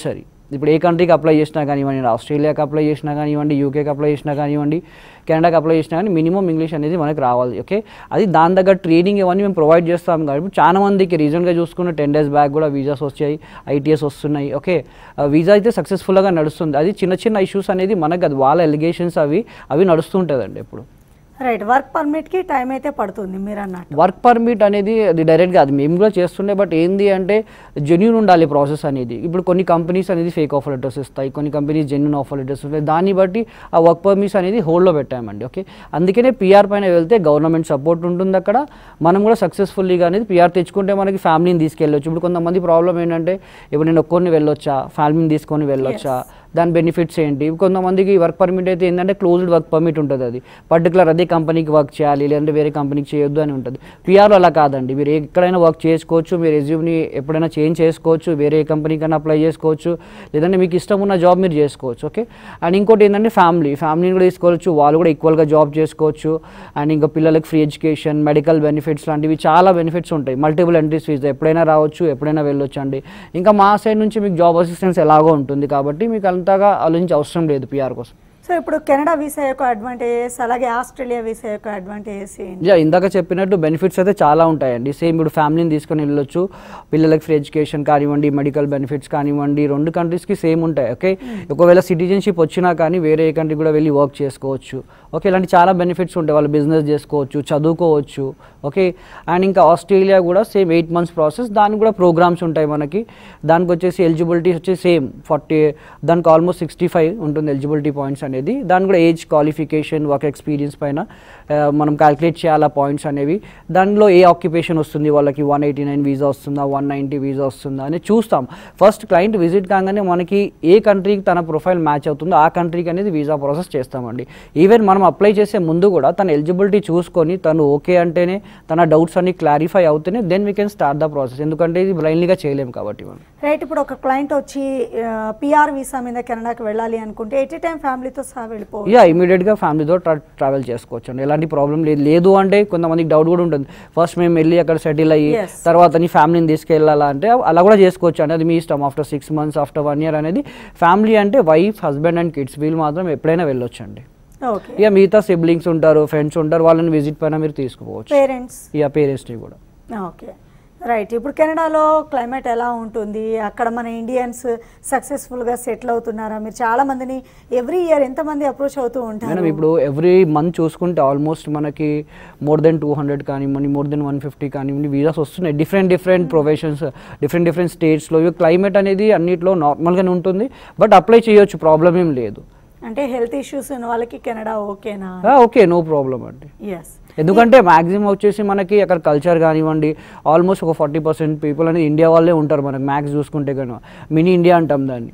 ఇప్పుడు ఏ కంట్రీకి అప్లై చేసినా కానివ్వండి ఆస్ట్రేలియాకి అప్లై చేసినా కానివ్వండి యూకేకి అప్లై చేసినా కానివ్వండి కెనడాకి అప్లై చేసినా కానీ మినిమం ఇంగ్లీష్ అనేది మనకి రావాలి ఓకే అది దాని దగ్గర ట్రైనింగ్ ఇవన్నీ మేము ప్రొవైడ్ చేస్తాం కాబట్టి చాలా మందికి రీజన్గా చూసుకున్న టెన్ డేస్ బ్యాక్ కూడా వీసాస్ వచ్చాయి ఐటీఎస్ వస్తున్నాయి ఓకే వీసా అయితే సక్సెస్ఫుల్గా నడుస్తుంది అది చిన్న చిన్న ఇష్యూస్ అనేది మనకు అది వాళ్ళ ఎలిగేషన్స్ అవి అవి నడుస్తుంటుందండి ఎప్పుడు రైట్ వర్క్ పర్మిట్కి టైం అయితే పడుతుంది మీరు అన్నట్టు వర్క్ పర్మిట్ అనేది అది డైరెక్ట్గా అది మేము కూడా చేస్తుండే బట్ ఏంది అంటే జెన్యున్ ఉండాలి ప్రాసెస్ అనేది ఇప్పుడు కొన్ని కంపెనీస్ అనేది ఫేక్ ఆఫర్ లెటర్స్ ఇస్తాయి కొన్ని కంపెనీస్ జెన్యున్ ఆఫర్ లెటర్స్ ఉంటాయి దాన్ని బట్టి ఆ వర్క్ పర్మిట్స్ అనేది హోల్డ్లో పెట్టామండి ఓకే అందుకనే పిఆర్ పైన వెళ్తే గవర్నమెంట్ సపోర్ట్ ఉంటుంది అక్కడ మనం కూడా సక్సెస్ఫుల్లీగా అనేది పిఆర్ తెచ్చుకుంటే మనకి ఫ్యామిలీని తీసుకెళ్ళొచ్చు ఇప్పుడు కొంతమంది ప్రాబ్లం ఏంటంటే ఇప్పుడు నేను ఒక్కరిని వెళ్ళొచ్చా ఫ్యామిలీని తీసుకొని వెళ్ళొచ్చా దాని బెనిఫిట్స్ ఏంటి కొంతమందికి వర్క్ పర్మిట్ అయితే ఏంటంటే క్లోజ్డ్ వర్క్ పర్మిట్ ఉంటుంది అది పర్టికులర్ అదే కంపెనీకి వర్క్ చేయాలి లేదంటే వేరే కంపెనీకి చేయొద్దు అని ఉంటుంది పిఆర్లో అలా కాదండి మీరు ఎక్కడైనా వర్క్ చేసుకోవచ్చు మీరు రెజ్యూమ్ని ఎప్పుడైనా చేంజ్ చేసుకోవచ్చు వేరే కంపెనీకైనా అప్లై చేసుకోవచ్చు లేదంటే మీకు ఇష్టం ఉన్న జాబ్ మీరు చేసుకోవచ్చు ఓకే అండ్ ఇంకోటి ఏంటంటే ఫ్యామిలీ ఫ్యామిలీని కూడా తీసుకోవచ్చు వాళ్ళు కూడా ఈక్వల్గా జాబ్ చేసుకోవచ్చు అండ్ ఇంకా పిల్లలకి ఫ్రీ ఎడ్యుకేషన్ మెడికల్ బెనిఫిట్స్ లాంటివి చాలా బెనిఫిట్స్ ఉంటాయి మల్టిపుల్ ఎంట్రీస్ ఫీజు ఎప్పుడైనా రావచ్చు ఎప్పుడైనా వెళ్ళొచ్చు అండి ఇంకా మా సైడ్ నుంచి మీకు జాబ్ అసిస్టెన్స్ ఎలాగో ఉంటుంది కాబట్టి మీకు అంతగా ఆలోచించే అవసరం లేదు పిఆర్ కోసం సో ఇప్పుడు కెనడా వీసా యొక్క అడ్వాంటేజెస్ అలాగే ఆస్ట్రేలియా వీసా యొక్క అడ్వాంటేజెస్ ఏంటి యా ఇందాక చెప్పినట్టు బెనిఫిట్స్ అయితే చాలా ఉంటాయండి సేమ్ ఇప్పుడు ఫ్యామిలీని తీసుకొని వెళ్ళొచ్చు పిల్లలకి ఫ్రీ ఎడ్యుకేషన్ కానివ్వండి మెడికల్ బెనిఫిట్స్ కానివ్వండి రెండు కంట్రీస్కి సేమ్ ఉంటాయి ఓకే ఒకవేళ సిటిజన్షిప్ వచ్చినా కానీ వేరే ఏ కంట్రీ కూడా వెళ్ళి వర్క్ చేసుకోవచ్చు ఓకే ఇలాంటి చాలా బెనిఫిట్స్ ఉంటాయి వాళ్ళు బిజినెస్ చేసుకోవచ్చు చదువుకోవచ్చు ఓకే అండ్ ఇంకా ఆస్ట్రేలియా కూడా సేమ్ ఎయిట్ మంత్స్ ప్రాసెస్ దానికి కూడా ప్రోగ్రామ్స్ ఉంటాయి మనకి దానికి వచ్చేసి ఎలిజిబిలిటీ వచ్చి సేమ్ ఫార్టీ దానికి ఆల్మోస్ట్ సిక్స్టీ ఫైవ్ ఉంటుంది ఎలిజిబిలిటీ పాయింట్స్ అనేది దాని కూడా ఏజ్ క్వాలిఫికేషన్ వర్క్ ఎక్స్పీరియన్స్ పైన ఆ, మనం క్యాలిక్యులేట్ చేయాలి పాయింట్స్ అనేవి దానిలో ఏ ఆక్యుపేషన్ వస్తుంది వాళ్ళకి వన్ ఎయిటీ నైన్ వీసా వస్తుందా వన్ నైంటీ వీసా వస్తుందా అని చూస్తాం ఫస్ట్ క్లయింట్ విజిట్ కాగానే మనకి ఏ కంట్రీకి తన ప్రొఫైల్ మ్యాచ్ అవుతుందో ఆ కంట్రీకి అనేది వీసా ప్రాసెస్ చేస్తామండి ఈవెన్ మనం అప్లై చేసే ముందు కూడా తన ఎలిజిబిలిటీ చూసుకొని తను ఓకే అంటేనే తన డౌట్స్ అన్ని క్లారిఫై అవుతేనే then we can start the process ఎందుకంటే ఇది బ్లైండ్లీగా చేయలేము కాబట్టి మనం రైట్ ఇప్పుడు ఒక క్లయింట్ వచ్చి పిఆర్ వీసా మీద కెనడాకి వెళ్ళాలి అనుకుంటే ఎట్ ఏ టైం ఫ్యామిలీతో సహా వెళ్ళిపోవచ్చు యా ఇమీడియట్గా ఫ్యామిలీతో ట్రా ట్రావెల్ చేసుకోవచ్చు అండి ఎలాంటి ప్రాబ్లం లేదు లేదు అంటే కొంతమందికి డౌట్ కూడా ఉంటుంది ఫస్ట్ మేము వెళ్ళి అక్కడ సెటిల్ అయ్యి Yes. తర్వాత నీ ఫ్యామిలీని తీసుకెళ్ళాలా అంటే అలా కూడా చేసుకోవచ్చు అండి అది మీ ఇష్టం after six months after one year అనేది ఫ్యామిలీ అంటే వైఫ్ హస్బెండ్ అండ్ కిడ్స్ వీళ్ళు మాత్రం ఎప్పుడైనా వెళ్ళొచ్చు అండి ఓకే ఇక మిగతా సిబ్లింగ్స్ ఉంటారు ఫ్రెండ్స్ ఉంటారు వాళ్ళని విజిట్ పైన మీరు తీసుకోవచ్చు పేరెంట్స్ ఇక పేరెంట్స్ని కూడా ఓకే రైట్ ఇప్పుడు కెనడాలో క్లైమేట్ ఎలా ఉంటుంది అక్కడ మన ఇండియన్స్ సక్సెస్ఫుల్గా సెటిల్ అవుతున్నారా మీరు చాలా మందిని ఎవ్రీ ఇయర్ ఎంతమంది అప్రోచ్ అవుతూ మేడం ఉంటారు ఇప్పుడు ఎవ్రీ మంత్ చూసుకుంటే ఆల్మోస్ట్ మనకి మోర్ దెన్ టూ హండ్రెడ్ కానివ్వండి మోర్ దెన్ వన్ ఫిఫ్టీ కానివ్వండి వీసాస్ వస్తున్నాయి different different professions different different స్టేట్స్లో క్లైమేట్ అనేది అన్నిట్లో నార్మల్గానే ఉంటుంది బట్ అప్లై చేయొచ్చు ప్రాబ్లం ఏం లేదు అంటే హెల్త్ ఇష్యూస్ ఉన్న వాళ్ళకి కెనడా ఓకేనా ఓకే నో ప్రాబ్లం అండి ఎస్ ఎందుకంటే మ్యాక్సిమం వచ్చేసి మనకి అక్కడ కల్చర్ కానివ్వండి ఆల్మోస్ట్ ఒక ఫార్టీ పర్సెంట్ పీపుల్ అనేది ఇండియా వాళ్ళే ఉంటారు మనకి మ్యాక్స్ చూసుకుంటే కనుక మినీ ఇండియా అంటాం దాన్ని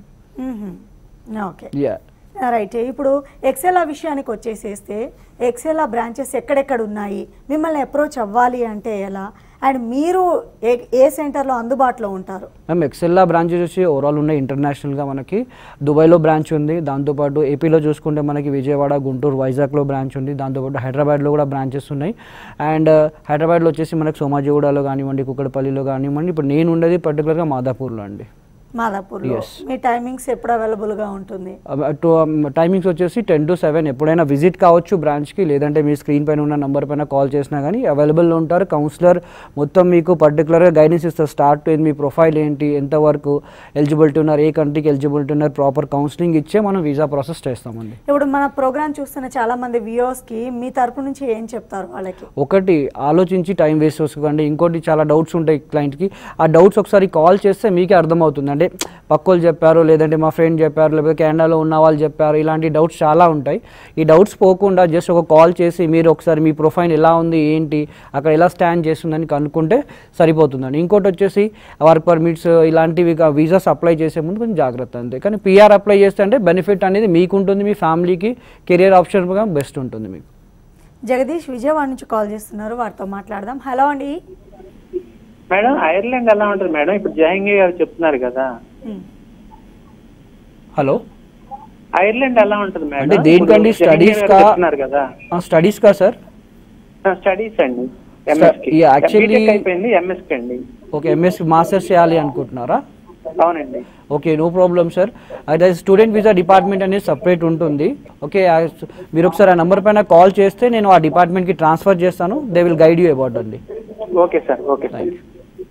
ఓకే యా రైట్ ఇప్పుడు ఎక్సెలా విషయానికి వచ్చేసేస్తే ఎక్సెలా బ్రాంచెస్ ఎక్కడెక్కడ ఉన్నాయి మిమ్మల్ని అప్రోచ్ అవ్వాలి అంటే ఎలా అండ్ మీరు ఏ ఏ సెంటర్లో అందుబాటులో ఉంటారు మ్యామ్ ఎక్సెల్లా బ్రాంచెస్ వచ్చి ఓవరాల్ ఉన్నాయి ఇంటర్నేషనల్గా మనకి దుబాయ్లో బ్రాంచ్ ఉంది దాంతోపాటు ఏపీలో చూసుకుంటే మనకి విజయవాడ గుంటూరు వైజాగ్లో బ్రాంచ్ ఉంది దాంతోపాటు హైదరాబాద్లో కూడా బ్రాంచెస్ ఉన్నాయి అండ్ హైదరాబాద్లో వచ్చేసి మనకి సోమాజిగూడలో కానివ్వండి కుక్కడపల్లిలో కానివ్వండి ఇప్పుడు నేను ఉండేది పర్టికులర్గా మాదాపూర్లో అండి మాదాపూర్లో Yes. మీ టైమింగ్స్ ఎప్పుడు అవైలబుల్గా ఉంటుంది టు టైమింగ్స్ వచ్చేసి టెన్ టు సెవెన్ ఎప్పుడైనా విజిట్ కావచ్చు బ్రాంచ్కి లేదంటే మీ స్క్రీన్ పైన ఉన్న నంబర్ పైన కాల్ చేసినా కానీ అవైలబుల్లో ఉంటారు కౌన్సిలర్ మొత్తం మీకు పర్టికులర్గా గైడెన్స్ ఇస్తారు స్టార్ట్ టు మీ ప్రొఫైల్ ఏంటి ఎంతవరకు ఎలిజిబిలిటీ ఉన్నారు ఏ కంట్రీకి ఎలిజిబిలిటీ ఉన్నారు ప్రాపర్ కౌన్సిలింగ్ ఇచ్చే మనం వీసా ప్రాసెస్ చేస్తామండి ఇప్పుడు మన ప్రోగ్రామ్ చూస్తున్న చాలా మంది వ్యూవర్స్కి మీ తరపు నుంచి ఏం చెప్తారు వాళ్ళకి ఒకటి ఆలోచించి టైం వేస్ట్ చేసుకోండి ఇంకోటి చాలా డౌట్స్ ఉంటాయి క్లయింట్కి ఆ డౌట్స్ ఒకసారి కాల్ చేస్తే మీకే అర్థమవుతుంది అంటే పక్కోళ్ళు చెప్పారు లేదంటే మా ఫ్రెండ్ చెప్పారు లేకపోతే కెనడాలో ఉన్న వాళ్ళు చెప్పారు ఇలాంటి డౌట్స్ చాలా ఉంటాయి ఈ డౌట్స్ పోకుండా జస్ట్ ఒక కాల్ చేసి మీరు ఒకసారి మీ ప్రొఫైల్ ఎలా ఉంది ఏంటి అక్కడ ఎలా స్టాండ్ చేస్తుందని కనుక్కుంటే సరిపోతుందండి ఇంకోటి వచ్చేసి వర్క్ పర్మిట్స్ ఇలాంటివి వీసాస్ అప్లై చేసే ముందు కొంచెం జాగ్రత్త అంతే కానీ పిఆర్ అప్లై చేస్తే అంటే బెనిఫిట్ అనేది మీకు ఉంటుంది మీ ఫ్యామిలీకి కెరియర్ ఆప్షన్గా బెస్ట్ ఉంటుంది మీకు జగదీష్ విజయవాడ నుంచి కాల్ చేస్తున్నారు వారితో మాట్లాడదాం హలో అండి మేడం ఐర్లాండ్ ఎలా ఉంటుంది మేడం ఇప్పుడు జహంగీర్ గారు చెప్తున్నారు కదా ఉమ్. హలో ఐర్లాండ్ ఎలా ఉంటుంది మేడం అంటే దేనికండి? ఇప్పుడు జహంగీర్ Studies గారు కా? చెప్తున్నారు కదా స్టడీస్ కా సార్ స్టడీస్ అండి ఎంఎస్ కి yeah, actually- BTech అయిపోయింది ఎంఎస్ కి అండి ఓకే ఎంఎస్ మాస్టర్స్ చేయాలి అనుకుంటున్నారా అవునండి ఓకే నో ప్రాబ్లం సార్ అయితే స్టూడెంట్ వీసా డిపార్ట్మెంట్ అనేది సపరేట్ ఉంటుంది ఓకే ఆ- మీరు ఒకసారి ఆ నెంబర్ పైన కాల్ చేస్తే నేను ఆ డిపార్ట్మెంట్కి ట్రాన్స్ఫర్ చేస్తాను they will guide you about అండి okay sir okay sir thank you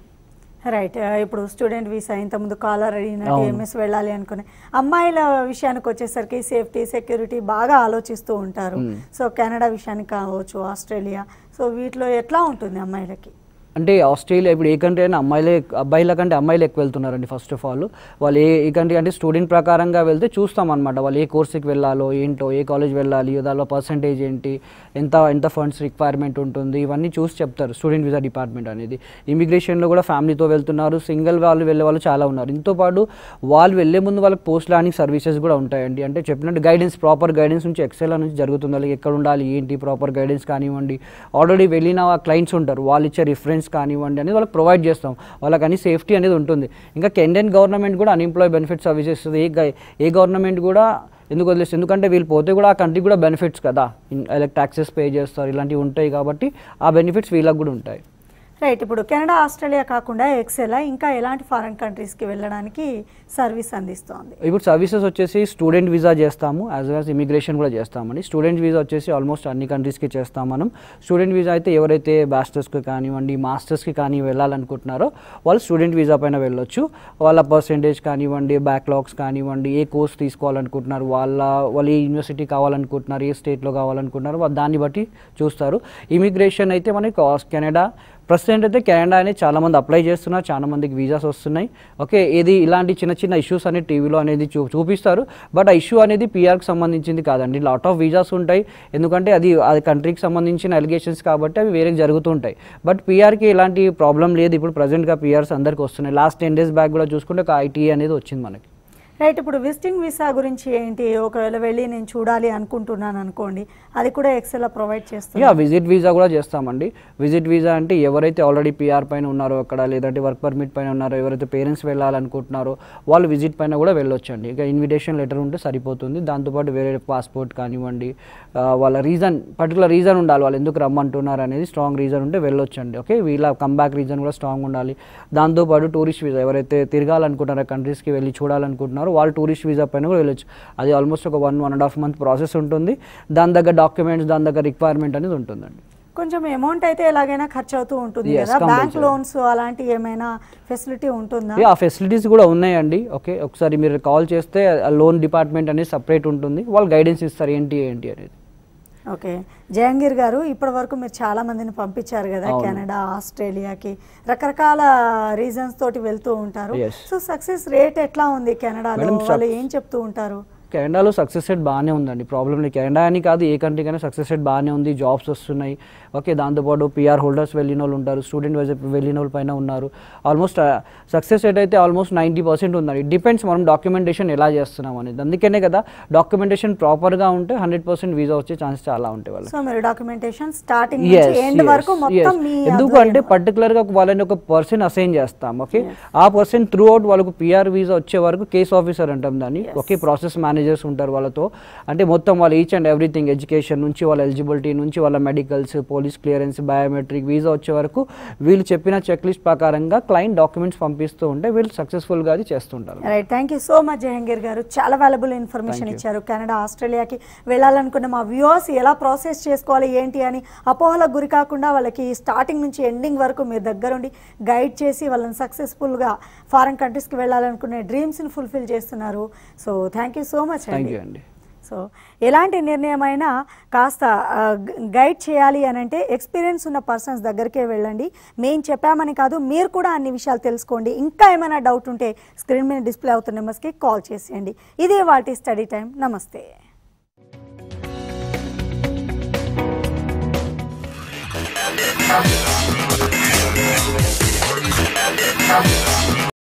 right ఇప్పుడు స్టూడెంట్ వీసా ఇంతకుముందు కాలర్ అడిగినట్టు అవును. ఎంఎస్ వెళ్ళాలి అనుకునే అమ్మాయిల విషయానికి వచ్చేసరికి సేఫ్టీ సెక్యూరిటీ బాగా ఆలోచిస్తూ ఉంటారు Hmm. సో కెనడా విషయానికి కావచ్చు ఆస్ట్రేలియా సో వీటిలో ఎట్లా ఉంటుంది అమ్మాయిలకి అంటే ఆస్ట్రేలియా ఇప్పుడు ఏ కంట్రీ అయినా అమ్మాయిలే అబ్బాయిల కంటే అమ్మాయిలు ఎక్కువ వెళ్తున్నారండి ఫస్ట్ ఆఫ్ ఆల్ వాళ్ళు ఏ ఏ కంట్రీ అంటే స్టూడెంట్ ప్రకారంగా వెళ్తే చూస్తాం అనమాట వాళ్ళు ఏ కోర్స్కి వెళ్ళాలో ఏంటో ఏ కాలేజ్ వెళ్ళాలి దానిలో పర్సంటేజ్ ఏంటి ఎంత ఎంత ఫండ్స్ రిక్వైర్మెంట్ ఉంటుంది ఇవన్నీ చూసి చెప్తారు స్టూడెంట్ వీసా డిపార్ట్మెంట్ అనేది ఇమిగ్రేషన్లో కూడా ఫ్యామిలీతో వెళ్తున్నారు సింగిల్ వాళ్ళు వెళ్ళే వాళ్ళు చాలా ఉన్నారు ఇంతో పాటు వాళ్ళు వెళ్ళే ముందు వాళ్ళకి పోస్ట్ లానింగ్ సర్వీసెస్ కూడా ఉంటాయండి అంటే చెప్పినట్టు గైడెన్స్ ప్రాపర్ గైడెన్స్ నుంచి ఎక్సెల్ నుంచి జరుగుతుంది వాళ్ళకి ఎక్కడ ఉండాలి ఏంటి ప్రాపర్ గైడెన్స్ కానివ్వండి ఆల్రెడీ వెళ్ళిన క్లయింట్స్ ఉంటారు వాళ్ళు ఇచ్చే రిఫరెన్స్ కానివ్వండి అనేది వాళ్ళకి ప్రొవైడ్ చేస్తాం వాళ్ళకి అన్ని సేఫ్టీ అనేది ఉంటుంది ఇంకా కెండియన్ గవర్నమెంట్ కూడా అన్ఎంప్లాయ్ బెనిఫిట్ సర్వీసెస్ ఏ గై- ఏ గవర్నమెంట్ కూడా ఎందుకు వదిలేస్తుంది ఎందుకంటే వీళ్ళు పోతే కూడా ఆ కంట్రీకి కూడా బెనిఫిట్స్ కదా లైక్ ట్యాక్సెస్ పే చేస్తారు ఇలాంటివి ఉంటాయి కాబట్టి ఆ బెనిఫిట్స్ వీళ్ళకి కూడా ఉంటాయి రైట్ ఇప్పుడు కెనడా ఆస్ట్రేలియా కాకుండా ఎక్సెల్ ఇంకా ఎలాంటి ఫారెన్ కంట్రీస్కి వెళ్ళడానికి సర్వీస్ అందిస్తోంది ఇప్పుడు సర్వీసెస్ వచ్చేసి స్టూడెంట్ వీసా చేస్తాము యాజ్ వెల్ యాజ్ ఇమిగ్రేషన్ కూడా చేస్తామండి స్టూడెంట్ వీసా వచ్చేసి ఆల్మోస్ట్ అన్ని కంట్రీస్కి చేస్తాం మనం స్టూడెంట్ వీసా అయితే ఎవరైతే బ్యాచిలర్స్కి కానివ్వండి మాస్టర్స్కి కానీ వెళ్ళాలనుకుంటున్నారో వాళ్ళు స్టూడెంట్ వీసా పైన వెళ్ళొచ్చు వాళ్ళ పర్సంటేజ్ కానివ్వండి బ్యాక్లాగ్స్ కానివ్వండి ఏ కోర్స్ తీసుకోవాలనుకుంటున్నారు వాళ్ళ వాళ్ళు ఏ యూనివర్సిటీ కావాలనుకుంటున్నారు ఏ స్టేట్లో కావాలనుకుంటున్నారు వాళ్ళు దాన్ని బట్టి చూస్తారు ఇమిగ్రేషన్ అయితే మనకి ఆస్- కెనడా ప్రస్తుతం అయితే కెనడా అనేది చాలా మంది అప్లై చేస్తున్నారు చాలా మందికి వీసాస్ వస్తున్నాయి ఓకే ఇది ఇలాంటి చిన్న చిన్న ఇష్యూస్ అనేది టీవీలో అనేది చూ చూపిస్తారు బట్ ఆ ఇష్యూ అనేది పిఆర్కి సంబంధించింది కాదండి లాట్ ఆఫ్ వీసాస్ ఉంటాయి ఎందుకంటే అది అది కంట్రీకి సంబంధించిన అలిగేషన్స్ కాబట్టి అవి వేరే జరుగుతుంటాయి బట్ పిఆర్కి ఎలాంటి ప్రాబ్లం లేదు ఇప్పుడు ప్రజెంట్గా పిఆర్స్ అందరికి వస్తున్నాయి లాస్ట్ టెన్ డేస్ బ్యాక్ కూడా చూసుకుంటే ఒక ఐటీ అనేది వచ్చింది మనకి రైట్ ఇప్పుడు విజిటింగ్ వీసా గురించి ఏంటి ఒకవేళ వెళ్ళి నేను చూడాలి అనుకుంటున్నాను అనుకోండి అది కూడా ఎక్సెల్ ప్రొవైడ్ యా చేస్తుంది విజిట్ వీసా కూడా చేస్తామండి విజిట్ వీసా అంటే ఎవరైతే ఆల్రెడీ పిఆర్ పైన ఉన్నారో అక్కడ లేదంటే వర్క్ పర్మిట్ పైన ఉన్నారో ఎవరైతే పేరెంట్స్ వెళ్ళాలనుకుంటున్నారో వాళ్ళు విజిట్ పైన కూడా వెళ్ళొచ్చండి ఇక ఇన్విటేషన్ లెటర్ ఉంటే సరిపోతుంది దాంతోపాటు వేరే పాస్పోర్ట్ కానివ్వండి ఆ, వాళ్ళ రీజన్ పర్టికులర్ రీజన్ ఉండాలి వాళ్ళు ఎందుకు రమ్మంటున్నారు అనేది స్ట్రాంగ్ రీజన్ ఉంటే వెళ్ళొచ్చండి ఓకే వీళ్ళ కమ్బ్యాక్ రీజన్ కూడా స్ట్రాంగ్ ఉండాలి దాంతోపాటు టూరిస్ట్ వీసా ఎవరైతే తిరగాలనుకుంటారో కంట్రీస్కి వెళ్ళి చూడాలనుకుంటున్నారో వాళ్ళు టూరిస్ట్ వీసా పైన కూడా వెళ్ళొచ్చు అది ఆల్మోస్ట్ ఒక one one and half month process ఉంటుంది దాని దగ్గర డాక్యుమెంట్స్ దాని దగ్గర రిక్వైర్మెంట్ అనేది ఉంటుందండి కొంచెం అమౌంట్ అయితే ఎలాగైనా ఖర్చు అవుతూ ఉంటుంది Yes, కదా బ్యాంక్ compulsory. లోన్స్ అలాంటి ఏమైనా ఫెసిలిటీ ఉంటుందా ఆ ఫెసిలిటీస్ కూడా ఉన్నాయండి ఓకే ఒకసారి మీరు కాల్ చేస్తే లోన్ డిపార్ట్మెంట్ అనేది సపరేట్ ఉంటుంది వాళ్ళు గైడెన్స్ ఇస్తారు ఏంటి ఏంటి అనేది ఓకే జహంగీర్ గారు ఇప్పటి వరకు మీరు చాలా మందిని పంపించారు కదా అవును. కెనడా ఆస్ట్రేలియాకి రకరకాల రీజన్స్ తోటి వెళ్తూ ఉంటారు Yes. సో సక్సెస్ రేట్ ఎట్లా ఉంది కెనడాలో Madam, వాళ్ళు suc- ఏం చెప్తూ ఉంటారు కెనడాలో సక్సెస్ రేట్ బాగానే ఉందండి ప్రాబ్లం లేదు కెనడా అని కాదు ఏ కంట్రీకైనా సక్సెస్ రేట్ బాగానే ఉంది జాబ్స్ వస్తున్నాయి ఓకే దాంతోపాటు పిఆర్ హోల్డర్స్ వెళ్ళిన వాళ్ళు ఉంటారు స్టూడెంట్ వైజ్ వెళ్ళిన వాళ్ళు పైన ఉన్నారు ఆల్మోస్ట్ సక్సెస్ రేట్ అయితే ఆల్మోస్ట్ నైంటీ పర్సెంట్ ఉందండి డిపెండ్స్ మనం డాక్యుమెంటేషన్ ఎలా చేస్తున్నాం అనేది అందుకనే కదా డాక్యుమెంటేషన్ ప్రాపర్గా ఉంటే హండ్రెడ్ పర్సెంట్ వీసా వచ్చే ఛాన్స్ చాలా ఉంటాయి వాళ్ళకి సో మీరు డాక్యుమెంటేషన్ స్టార్టింగ్ Yes, నుంచి ఎండ్ yes, వరకు మొత్తం yes. మీ ఎందుకు అంటే పర్టికులర్ గా వాళ్ళని ఒక పర్సన్ అసైన్ చేస్తాం ఓకే ఆ పర్సన్ త్రూ అవుట్ వాళ్ళకు పిఆర్ వీసా వచ్చే వరకు కేస్ ఆఫీసర్ అంటాం దాన్ని ఓకే ప్రాసెస్ మేనేజర్స్ ఉంటారు వాళ్ళతో అంటే మొత్తం వాళ్ళు ఈచ్ అండ్ ఎవ్రీథింగ్ ఎడ్యుకేషన్ నుంచి వాళ్ళ ఎలిజిబిలిటీ నుంచి వాళ్ళ medicals police clearance biometric visa వచ్చే వరకు వీళ్ళు చెప్పిన చెక్ లిస్ట్ ప్రకారంగా క్లయింట్ డాక్యుమెంట్స్ పంపిస్తూ ఉంటే వీళ్ళు సక్సెస్ఫుల్ గా అది చేస్తుంటారు right thank you so much Jahangir గారు చాలా వాల్యుబుల్ ఇన్ఫర్మేషన్ ఇచ్చారు కెనడా ఆస్ట్రేలియాకి వెళ్ళాలనుకున్న మా వ్యూవర్స్ ఎలా ప్రాసెస్ చేసుకోవాలి ఏంటి అని అపోహలకు గురి కాకుండా వాళ్ళకి స్టార్టింగ్ నుంచి ఎండింగ్ వరకు మీరు దగ్గరుండి గైడ్ చేసి వాళ్ళని సక్సెస్ఫుల్గా ఫారెన్ కంట్రీస్కి వెళ్ళాలనుకునే డ్రీమ్స్ని ఫుల్ఫిల్ చేస్తున్నారు so thank you so much thank అండి యూ అండి సో ఎలాంటి నిర్ణయమైనా కాస్త ఆ, గ- గైడ్ చేయాలి అని అంటే ఎక్స్పీరియన్స్ ఉన్న పర్సన్స్ దగ్గరికే వెళ్ళండి మేము చెప్పామని కాదు మీరు కూడా అన్ని విషయాలు తెలుసుకోండి ఇంకా ఏమైనా డౌట్ ఉంటే స్క్రీన్ మీద డిస్ప్లే అవుతున్న నెంబర్స్కి కాల్ చేసేయండి ఇదే వాటి స్టడీ టైం నమస్తే Thank